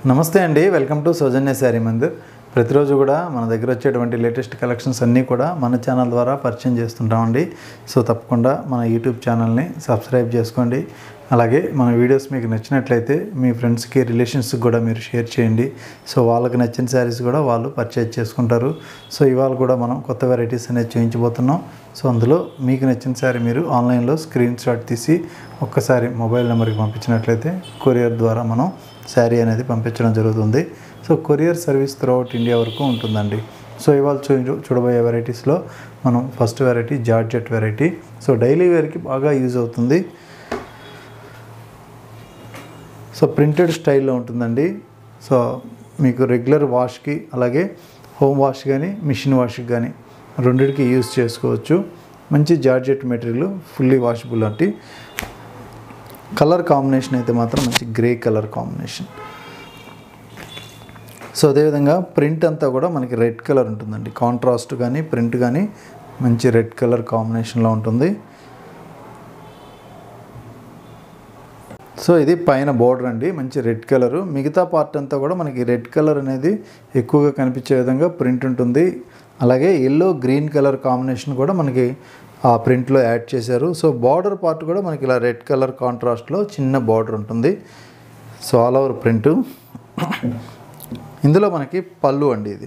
నమస్తే అండి welcome to Soujanya sari Mandir ప్రతిరోజు కూడా మన దగ్గర వచ్చేటువంటి లేటెస్ట్ కలెక్షన్స్ అన్నీ కూడా మన ఛానల్ ద్వారా పరిచయం చేస్తుంటామండి సో తప్పకుండా మన యూట్యూబ్ ఛానల్ని సబ్స్క్రైబ్ చేసుకోండి అలాగే మన వీడియోస్ మీకు నచ్చినట్లయితే మీ ఫ్రెండ్స్కి రిలేషన్స్కి కూడా మీరు షేర్ చేయండి సో వాళ్ళకి నచ్చిన శారీస్ కూడా వాళ్ళు పర్చేజ్ చేసుకుంటారు సో ఇవాళ కూడా మనం కొత్త వెరైటీస్ అనేది చూపించబోతున్నాం సో అందులో మీకు నచ్చిన శారీ మీరు ఆన్లైన్లో స్క్రీన్ షాట్ తీసి ఒక్కసారి మొబైల్ నెంబర్కి పంపించినట్లయితే కొరియర్ ద్వారా మనం శారీ అనేది పంపించడం జరుగుతుంది so courier service throughout India వరకు ఉంటుందండి సో ఇవాళ చూ చూడబోయే వెరైటీస్లో మనం first variety georgette variety so daily వేర్కి బాగా యూజ్ అవుతుంది సో ప్రింటెడ్ స్టైల్లో ఉంటుందండి సో మీకు రెగ్యులర్ వాష్కి అలాగే హోమ్ వాష్ కానీ మిషన్ వాష్కి కానీ రెండిటికి యూజ్ చేసుకోవచ్చు మంచి జార్జెట్ మెటీరియల్ ఫుల్లీ వాషబుల్ అంటే కలర్ కాంబినేషన్ అయితే మాత్రం మంచి గ్రే కలర్ కాంబినేషన్ సో అదేవిధంగా ప్రింట్ అంతా కూడా మనకి రెడ్ కలర్ ఉంటుందండి కాంట్రాస్ట్ కానీ ప్రింట్ కానీ మంచి రెడ్ కలర్ కాంబినేషన్లో ఉంటుంది సో ఇది పైన బోర్డర్ అండి మంచి రెడ్ కలరు మిగతా పార్ట్ అంతా కూడా మనకి రెడ్ కలర్ అనేది ఎక్కువగా కనిపించే విధంగా ప్రింట్ ఉంటుంది అలాగే ఎల్లో గ్రీన్ కలర్ కాంబినేషన్ కూడా మనకి ఆ ప్రింట్లో యాడ్ చేశారు సో బార్డర్ పార్ట్ కూడా మనకి ఇలా రెడ్ కలర్ కాంట్రాస్ట్లో చిన్న బార్డర్ ఉంటుంది సో ఆల్ ఓవర్ ప్రింట్ ఇందులో మనకి పళ్ళు అండి ఇది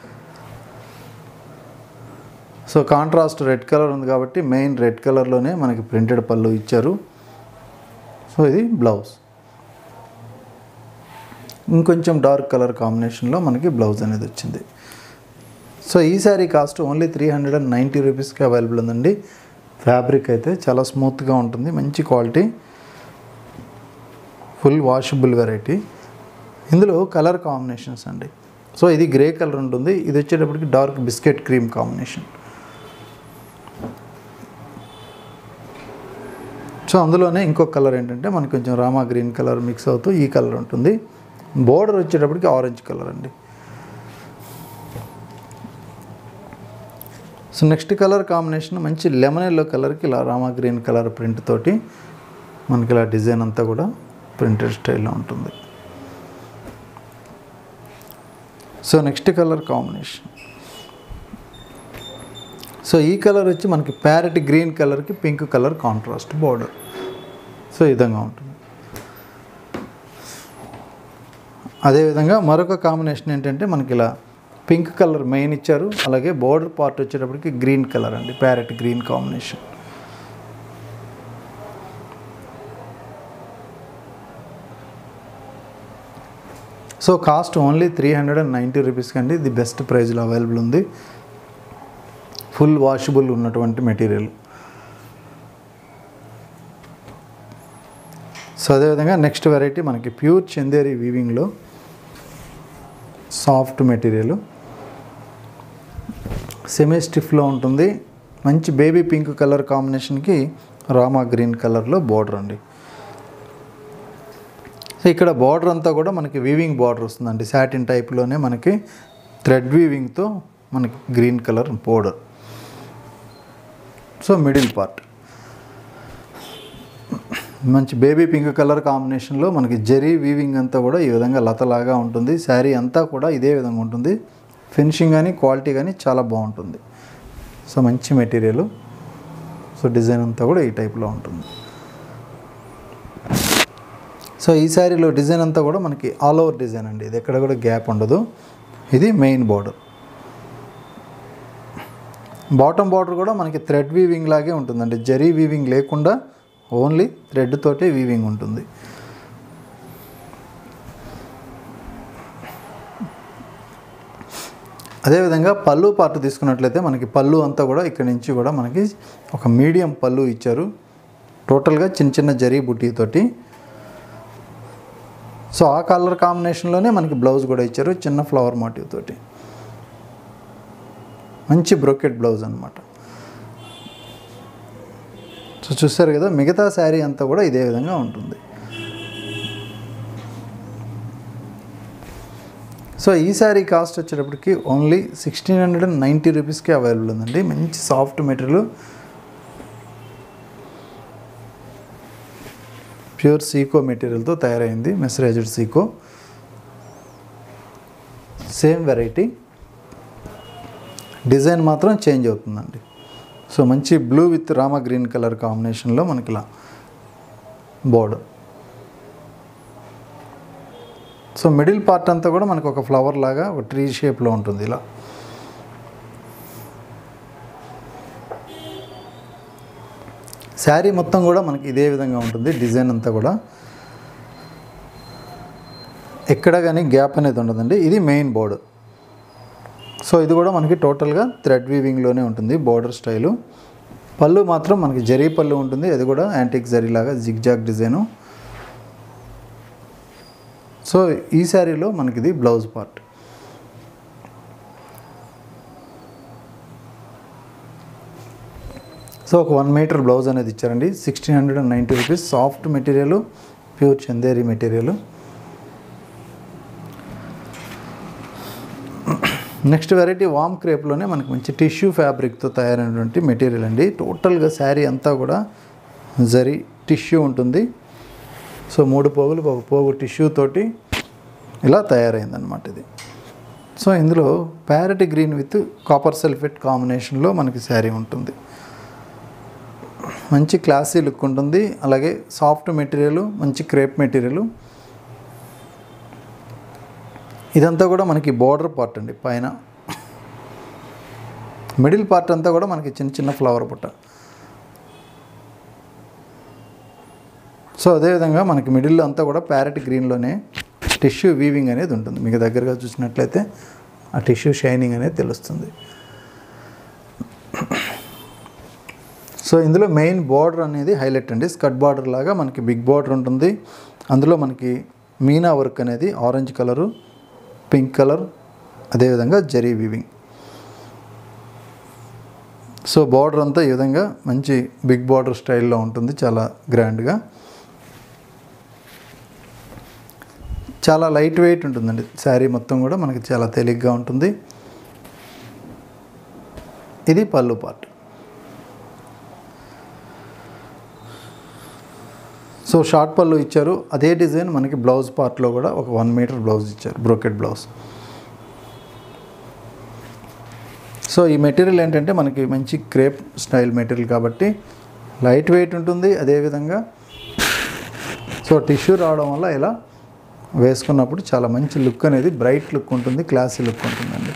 సో కాంట్రాస్ట్ రెడ్ కలర్ ఉంది కాబట్టి మెయిన్ రెడ్ కలర్లోనే మనకి ప్రింటెడ్ పళ్ళు ఇచ్చారు సో ఇది బ్లౌజ్ ఇంకొంచెం డార్క్ కలర్ కాంబినేషన్లో మనకి బ్లౌజ్ అనేది వచ్చింది సో ఈ sari cost only three hundred and ninety రూపీస్కి అవైలబుల్ ఉందండి ఫ్యాబ్రిక్ అయితే చాలా స్మూత్గా ఉంటుంది మంచి క్వాలిటీ ఫుల్ వాషబుల్ వెరైటీ ఇందులో కలర్ కాంబినేషన్స్ అండి సో ఇది గ్రే కలర్ ఉంటుంది ఇది వచ్చేటప్పటికి dark biscuit cream combination so అందులోనే ఇంకొక కలర్ ఏంటంటే మనకి కొంచెం రామా గ్రీన్ కలర్ మిక్స్ అవుతూ ఈ కలర్ ఉంటుంది బోర్డర్ వచ్చేటప్పటికి ఆరెంజ్ కలర్ అండి సో నెక్స్ట్ కలర్ కాంబినేషన్ మంచి లెమన్ ఎల్లో కలర్కి ఇలా రామా గ్రీన్ కలర్ ప్రింట్ తోటి మనకి ఇలా డిజైన్ అంతా కూడా ప్రింటెడ్ స్టైల్లో ఉంటుంది so next colour combination so ఈ కలర్ వచ్చి మనకి ప్యారెట్ గ్రీన్ కలర్కి pink colour contrast border so ఈ విధంగా ఉంటుంది అదేవిధంగా మరొక కాంబినేషన్ ఏంటంటే మనకి ఇలా పింక్ కలర్ మెయిన్ ఇచ్చారు అలాగే బార్డర్ పార్ట్ వచ్చేటప్పటికి గ్రీన్ కలర్ అండి parrot green combination so cost only three hundred and ninety రూపీస్కి అండి ఇది బెస్ట్ ప్రైస్లో అవైలబుల్ ఉంది ఫుల్ వాషబుల్ ఉన్నటువంటి మెటీరియల్ సో అదేవిధంగా నెక్స్ట్ వెరైటీ మనకి ప్యూర్ చందేరి వీవింగ్లో సాఫ్ట్ మెటీరియల్ సెమీ స్టిఫ్లో ఉంటుంది మంచి బేబీ పింక్ కలర్ కాంబినేషన్కి రామా గ్రీన్ కలర్లో బార్డర్ అండి సో ఇక్కడ బార్డర్ అంతా కూడా మనకి వీవింగ్ బార్డర్ వస్తుందండి సాటిన్ టైప్లోనే మనకి థ్రెడ్ వీవింగ్తో మనకి green colour border so middle part మంచి బేబీ పింక్ కలర్ కాంబినేషన్లో మనకి జరీ వీవింగ్ అంతా కూడా ఈ విధంగా లతలాగా ఉంటుంది శారీ అంతా కూడా ఇదే విధంగా ఉంటుంది ఫినిషింగ్ కానీ క్వాలిటీ కానీ చాలా బాగుంటుంది సో మంచి మెటీరియల్ సో డిజైన్ అంతా కూడా ఈ టైప్లో ఉంటుంది సో ఈ శారీలో డిజైన్ అంతా కూడా మనకి ఆల్ ఓవర్ డిజైన్ అండి ఇది ఎక్కడ కూడా గ్యాప్ ఉండదు ఇది మెయిన్ బార్డర్ బాటమ్ బార్డర్ కూడా మనకి థ్రెడ్ వీవింగ్ లాగే ఉంటుందండి జరీ వీవింగ్ లేకుండా ఓన్లీ థ్రెడ్ తోటే వీవింగ్ ఉంటుంది అదేవిధంగా పళ్ళు పార్ట్ తీసుకున్నట్లయితే మనకి పళ్ళు అంతా కూడా ఇక్కడ నుంచి కూడా మనకి ఒక మీడియం పళ్ళు ఇచ్చారు టోటల్గా చిన్న చిన్న జరీ బుట్టీతోటి సో ఆ కలర్ కాంబినేషన్లోనే మనకి బ్లౌజ్ కూడా ఇచ్చారు చిన్న ఫ్లవర్ మోటివ్ తోటి మంచి బ్రోకెట్ బ్లౌజ్ అనమాట సో చూస్తారు కదా మిగతా శారీ అంతా కూడా ఇదే విధంగా ఉంటుంది సో ఈ శారీ కాస్ట్ వచ్చేటప్పటికి only sixteen hundred and ninety రూపీస్కి అవైలబుల్ ఉందండి మంచి సాఫ్ట్ మెటీరియల్ ప్యూర్ సీకో మెటీరియల్తో తయారైంది మెసరైజ్డ్ సీకో సేమ్ వెరైటీ డిజైన్ మాత్రం చేంజ్ అవుతుందండి సో మంచి బ్లూ విత్ రామ గ్రీన్ కలర్ కాంబినేషన్లో మనకి ఇలా బోర్డర్ సో మిడిల్ పార్ట్ అంతా కూడా మనకు ఒక ఫ్లవర్ లాగా ఒక ట్రీ షేప్లో ఉంటుంది ఇలా శారీ మొత్తం కూడా మనకి ఇదే విధంగా ఉంటుంది డిజైన్ అంతా కూడా ఎక్కడ కానీ గ్యాప్ అనేది ఉండదండి ఇది మెయిన్ బోర్డు సో ఇది కూడా మనకి టోటల్గా థ్రెడ్ వీవింగ్లోనే ఉంటుంది బోర్డర్ స్టైలు పళ్ళు మాత్రం మనకి జరీ పళ్ళు ఉంటుంది అది కూడా యాంటిక్ జరీ లాగా జిగ్జాగ్ డిజైను సో ఈ శారీలో మనకి ఇది బ్లౌజ్ పార్ట్ సో ఒక వన్ మీటర్ బ్లౌజ్ అనేది ఇచ్చారండి sixteen hundred and ninety rupees soft material pure Chanderi material next variety వామ్ క్రేప్లోనే మనకి మంచి టిష్యూ ఫ్యాబ్రిక్తో తయారైనటువంటి మెటీరియల్ అండి టోటల్గా శారీ అంతా కూడా జరీ టిష్యూ ఉంటుంది సో మూడు పోగులు ఒక పోగు టిష్యూ తోటి ఇలా తయారైందనమాట ఇది సో ఇందులో parrot green with copper sulphate కాంబినేషన్లో మనకి శారీ ఉంటుంది మంచి క్లాసీ లుక్ ఉంటుంది అలాగే సాఫ్ట్ మెటీరియల్ మంచి క్రేప్ మెటీరియల్ ఇదంతా కూడా మనకి బార్డర్ పార్ట్ అండి పైన మిడిల్ పార్ట్ అంతా కూడా మనకి చిన్న చిన్న ఫ్లవర్ బుట్ట సో అదేవిధంగా మనకి మిడిల్ అంతా కూడా ప్యారెట్ గ్రీన్లోనే టిష్యూ వీవింగ్ అనేది ఉంటుంది మీకు దగ్గరగా చూసినట్లయితే ఆ టిష్యూ షైనింగ్ అనేది తెలుస్తుంది సో ఇందులో మెయిన్ బార్డర్ అనేది హైలైట్ అండి స్కట్ బార్డర్ లాగా మనకి బిగ్ బార్డర్ ఉంటుంది అందులో మనకి మీనా వర్క్ అనేది ఆరెంజ్ కలరు పింక్ కలర్ అదేవిధంగా జరీ వీవింగ్ సో బార్డర్ అంతా ఈ విధంగా మంచి బిగ్ బార్డర్ స్టైల్లో ఉంటుంది చాలా గ్రాండ్గా చాలా లైట్ వెయిట్ ఉంటుందండి శారీ మొత్తం కూడా మనకి చాలా తేలిగ్గా ఉంటుంది ఇది పళ్ళు పార్ట్ సో షార్ట్ పళ్ళు ఇచ్చారు అదే డిజైన్ మనకి బ్లౌజ్ పార్ట్లో కూడా ఒక వన్ మీటర్ బ్లౌజ్ ఇచ్చారు బ్రోకెట్ బ్లౌజ్ సో ఈ మెటీరియల్ ఏంటంటే మనకి మంచి క్రేప్ స్టైల్ మెటీరియల్ కాబట్టి లైట్ వెయిట్ ఉంటుంది అదేవిధంగా సో టిష్యూ రావడం వల్ల ఇలా వేసుకున్నప్పుడు చాలా మంచి లుక్ అనేది బ్రైట్ లుక్ ఉంటుంది క్లాసీ లుక్ ఉంటుందండి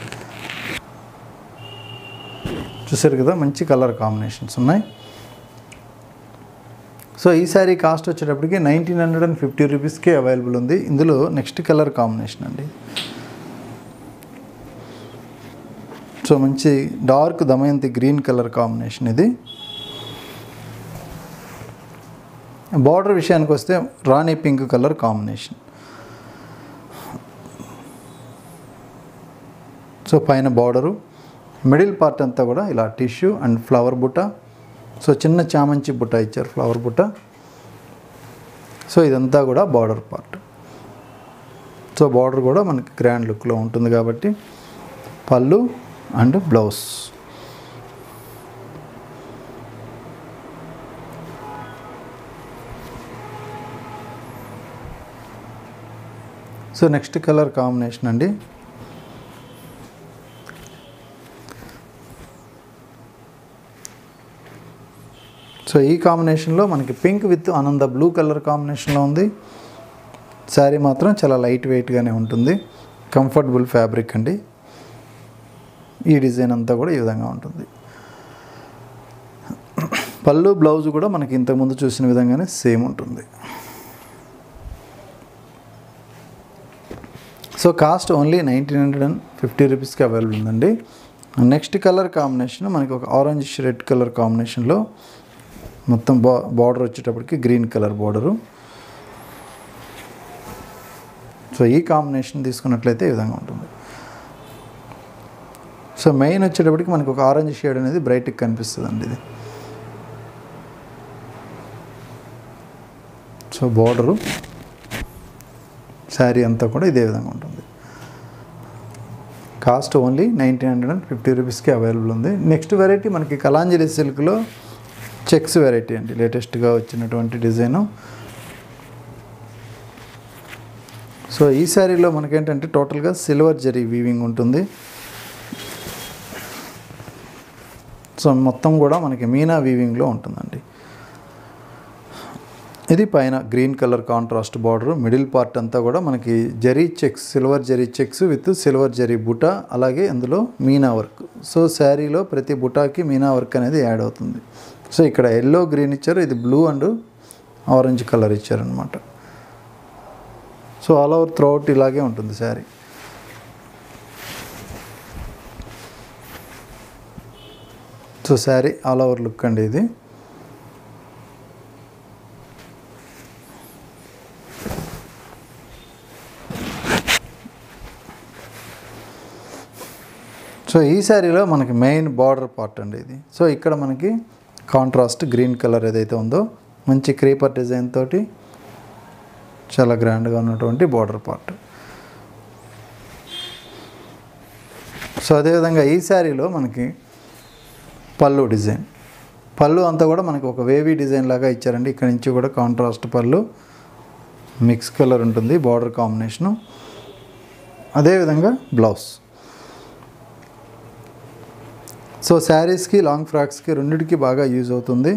చూసారు కదా మంచి కలర్ కాంబినేషన్స్ ఉన్నాయి సో ఈ శారీ కాస్ట్ వచ్చేటప్పటికి నైన్టీన్ హండ్రెడ్ అండ్ ఫిఫ్టీ రూపీస్కి అవైలబుల్ ఉంది ఇందులో నెక్స్ట్ కలర్ కాంబినేషన్ అండి సో మంచి డార్క్ దమయంతి గ్రీన్ కలర్ కాంబినేషన్ ఇది బార్డర్ విషయానికి వస్తే రాణి పింక్ కలర్ కాంబినేషన్ సో పైన బార్డరు మిడిల్ పార్ట్ అంతా కూడా ఇలా టిష్యూ అండ్ ఫ్లవర్ బుట్ట సో చిన్న చామంచి బుట్ట ఇచ్చారు ఫ్లవర్ బుట్ట సో ఇదంతా కూడా బార్డర్ పార్ట్ సో బార్డర్ కూడా మనకి గ్రాండ్ లుక్లో ఉంటుంది కాబట్టి పళ్ళు and blouse so next colour combination అండి సో ఈ కాంబినేషన్లో మనకి పింక్ విత్ ఆనంద బ్లూ కలర్ కాంబినేషన్లో ఉంది శారీ మాత్రం చాలా లైట్ వెయిట్గానే ఉంటుంది కంఫర్టబుల్ ఫ్యాబ్రిక్ అండి ఈ డిజైన్ అంతా కూడా ఈ విధంగా ఉంటుంది పళ్ళు బ్లౌజ్ కూడా మనకి ఇంతకుముందు చూసిన విధంగానే సేమ్ ఉంటుంది so cost only nineteen hundred and fifty రూపీస్కి అవైలబుల్ ఉందండి నెక్స్ట్ కలర్ కాంబినేషన్ మనకి ఒక ఆరెంజ్ రెడ్ కలర్ కాంబినేషన్లో మొత్తం బా బార్డర్ వచ్చేటప్పటికి గ్రీన్ కలర్ బార్డరు సో ఈ కాంబినేషన్ తీసుకున్నట్లయితే ఈ విధంగా ఉంటుంది సో మెయిన్ వచ్చేటప్పటికి మనకి ఒక ఆరెంజ్ షేడ్ అనేది బ్రైట్గా కనిపిస్తుంది అండి ఇది సో బార్డరు శారీ అంతా కూడా ఇదే విధంగా ఉంటుంది cost only nineteen hundred and fifty రూపీస్కి అవైలబుల్ ఉంది నెక్స్ట్ వెరైటీ మనకి కలాంజలి సిల్క్లో చెక్స్ వెరైటీ అండి లేటెస్ట్గా వచ్చినటువంటి డిజైను సో సో ఈ శారీలో మనకేంటంటే టోటల్గా సిల్వర్ జరీ వీవింగ్ ఉంటుంది సో మొత్తం కూడా మనకి మీనా వీవింగ్లో ఉంటుందండి ఇది పైన green colour contrast border middle part అంతా కూడా మనకి జరీ చెక్స్ సిల్వర్ జరీ చెక్స్ విత్ సిల్వర్ జరీ బుటా అలాగే అందులో మీనా వర్క్ సో శారీలో ప్రతి బుటాకి మీనా వర్క్ అనేది యాడ్ అవుతుంది సో ఇక్కడ ఎల్లో గ్రీన్ ఇచ్చారు ఇది బ్లూ అండ్ ఆరెంజ్ కలర్ ఇచ్చారనమాట సో ఆల్ ఓవర్ త్రూఅవుట్ ఇలాగే ఉంటుంది sari so sari all over look అండి ఇది సో ఈ శారీలో మనకి మెయిన్ బార్డర్ పార్ట్ అండి ఇది సో ఇక్కడ మనకి కాంట్రాస్ట్ గ్రీన్ కలర్ ఏదైతే ఉందో మంచి క్రీపర్ డిజైన్ తోటి చాలా గ్రాండ్గా ఉన్నటువంటి బార్డర్ పార్ట్ సో అదేవిధంగా ఈ శారీలో మనకి పళ్ళు డిజైన్ పళ్ళు అంతా కూడా మనకి ఒక వేవీ డిజైన్ లాగా ఇచ్చారండి ఇక్కడ నుంచి కూడా కాంట్రాస్ట్ పళ్ళు మిక్స్ కలర్ ఉంటుంది బార్డర్ కాంబినేషను అదేవిధంగా బ్లౌజ్ సో శారీస్కి లాంగ్ ఫ్రాక్స్కి రెండిటికి బాగా యూజ్ అవుతుంది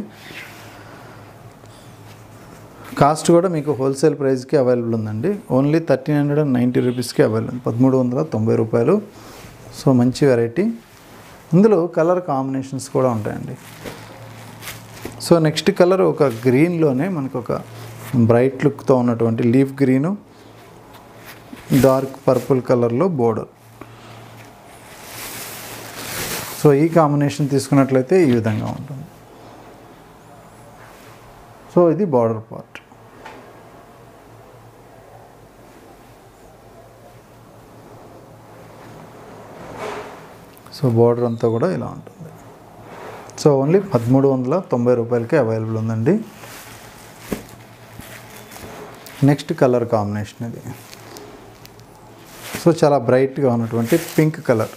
కాస్ట్ కూడా మీకు హోల్సేల్ ప్రైస్కి అవైలబుల్ ఉందండి only thirteen hundred and ninety రూపీస్కి అవైలబుల్ ఉంది పదమూడు వందల తొంభై రూపాయలు సో మంచి వెరైటీ ఇందులో కలర్ కాంబినేషన్స్ కూడా ఉంటాయండి సో నెక్స్ట్ కలర్ ఒక గ్రీన్లోనే మనకు ఒక బ్రైట్ లుక్తో ఉన్నటువంటి లీఫ్ గ్రీను డార్క్ పర్పుల్ కలర్లో బోర్డర్ సో ఈ కాంబినేషన్ తీసుకున్నట్లయితే ఈ విధంగా ఉంటుంది సో ఇది బార్డర్ పార్ట్ సో బార్డర్ అంతా కూడా ఇలా ఉంటుంది సో ఓన్లీ పదమూడు వందల తొంభై రూపాయలకి అవైలబుల్ ఉందండి నెక్స్ట్ కలర్ కాంబినేషన్ ఇది సో చాలా బ్రైట్గా ఉన్నటువంటి పింక్ కలర్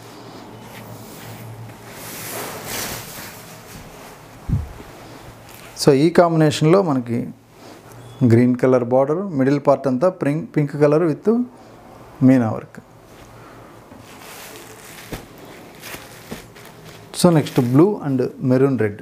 సో ఈ కాంబినేషన్లో మనకి green colour border middle part అంతా పింక్ పింక్ కలర్ విత్ మీనా work so next blue and maroon red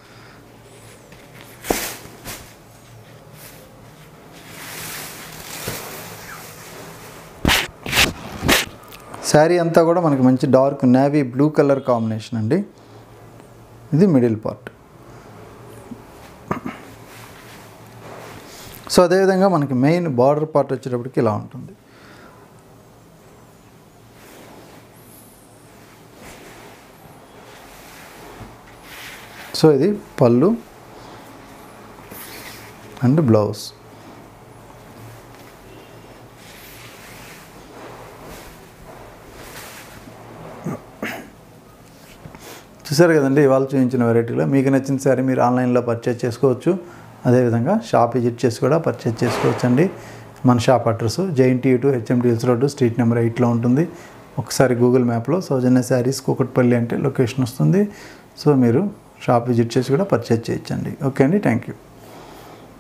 sari అంతా కూడా మనకి మంచి dark navy blue colour combination అండి ఇది మిడిల్ పార్ట్ సో అదేవిధంగా మనకి మెయిన్ బార్డర్ పార్ట్ వచ్చేటప్పటికి ఇలా ఉంటుంది సో ఇది పళ్ళు అండ్ బ్లౌజ్ చూసారు కదండి ఇవాళ చూపించిన వెరైటీలో మీకు నచ్చిన శారీ మీరు ఆన్లైన్లో పర్చేజ్ చేసుకోవచ్చు అదేవిధంగా షాప్ విజిట్ చేసి కూడా పర్చేజ్ చేసుకోవచ్చు అండి మన షాప్ అడ్రస్ జైంటీ టు హెచ్ఎండిఎల్స్ రోడ్డు స్ట్రీట్ నెంబర్ ఎయిట్లో ఉంటుంది ఒకసారి గూగుల్ మ్యాప్లో సౌజన్య శారీస్ కూకట్పల్లి అంటే లొకేషన్ వస్తుంది సో మీరు షాప్ విజిట్ చేసి కూడా పర్చేజ్ చేయొచ్చండి ఓకే అండి థ్యాంక్ యూ